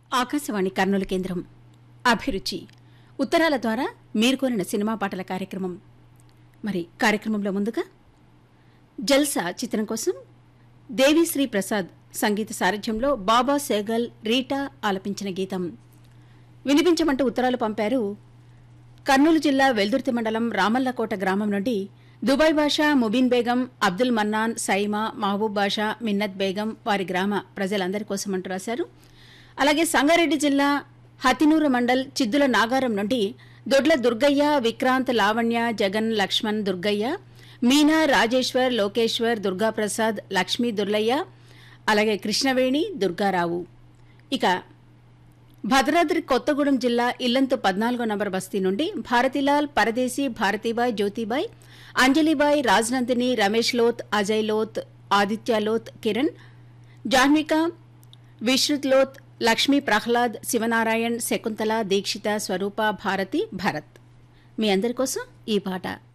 ఆకాశవాణి కర్నూలు కేంద్రం అభిరుచి ఉత్తరాల ద్వారా మీరు కోరిన సినిమా పాటల కార్యక్రమం మరి కార్యక్రమంలో ముందుగా జల్సా చిత్రం కోసం దేవిశ్రీ ప్రసాద్ సంగీత సారథ్యంలో బాబా సేగల్ రీటా ఆలపించిన గీతం వినిపించమంటూ ఉత్తరాలు పంపారు కర్నూలు జిల్లా వెల్దుర్తి మండలం రామల్లకోట గ్రామం నుండి దుబాయ్ బాషా ముబీన్ బేగం అబ్దుల్ మన్నాన్ సైమా మహబూబ్ బాషా మిన్నత్ బేగం వారి గ్రామ ప్రజలందరి కోసం అంటూ రాశారు అలాగే సంగారెడ్డి జిల్లా హతినూరు మండల్ చిద్దుల నాగారం నుండి దొడ్ల దుర్గయ్య విక్రాంత్ లావణ్య జగన్ లక్ష్మణ్ దుర్గయ్య మీనా రాజేశ్వర్ లోకేశ్వర్ దుర్గాప్రసాద్ లక్ష్మీ దుర్లయ్య అలాగే కృష్ణవేణి దుర్గారావు ఇక భద్రాద్రి కొత్తగూడెం జిల్లా ఇల్లంతు పద్నాలుగో నంబర్ బస్తీ నుండి భారతిలాల్ పరదేశీ భారతీబాయ్ జ్యోతిబాయ్ అంజలిబాయ్ రాజ్నందిని రమేష్ లోత్ అజయ్ లోత్ ఆదిత్య లోత్ కిరణ్ జాహ్విక విశ్రుత్ లోత్ లక్ష్మీ ప్రహ్లాద్ శివనారాయణ్ శకుంతల దీక్షిత స్వరూప భారతి భరత్ మీ అందరి కోసం ఈ పాట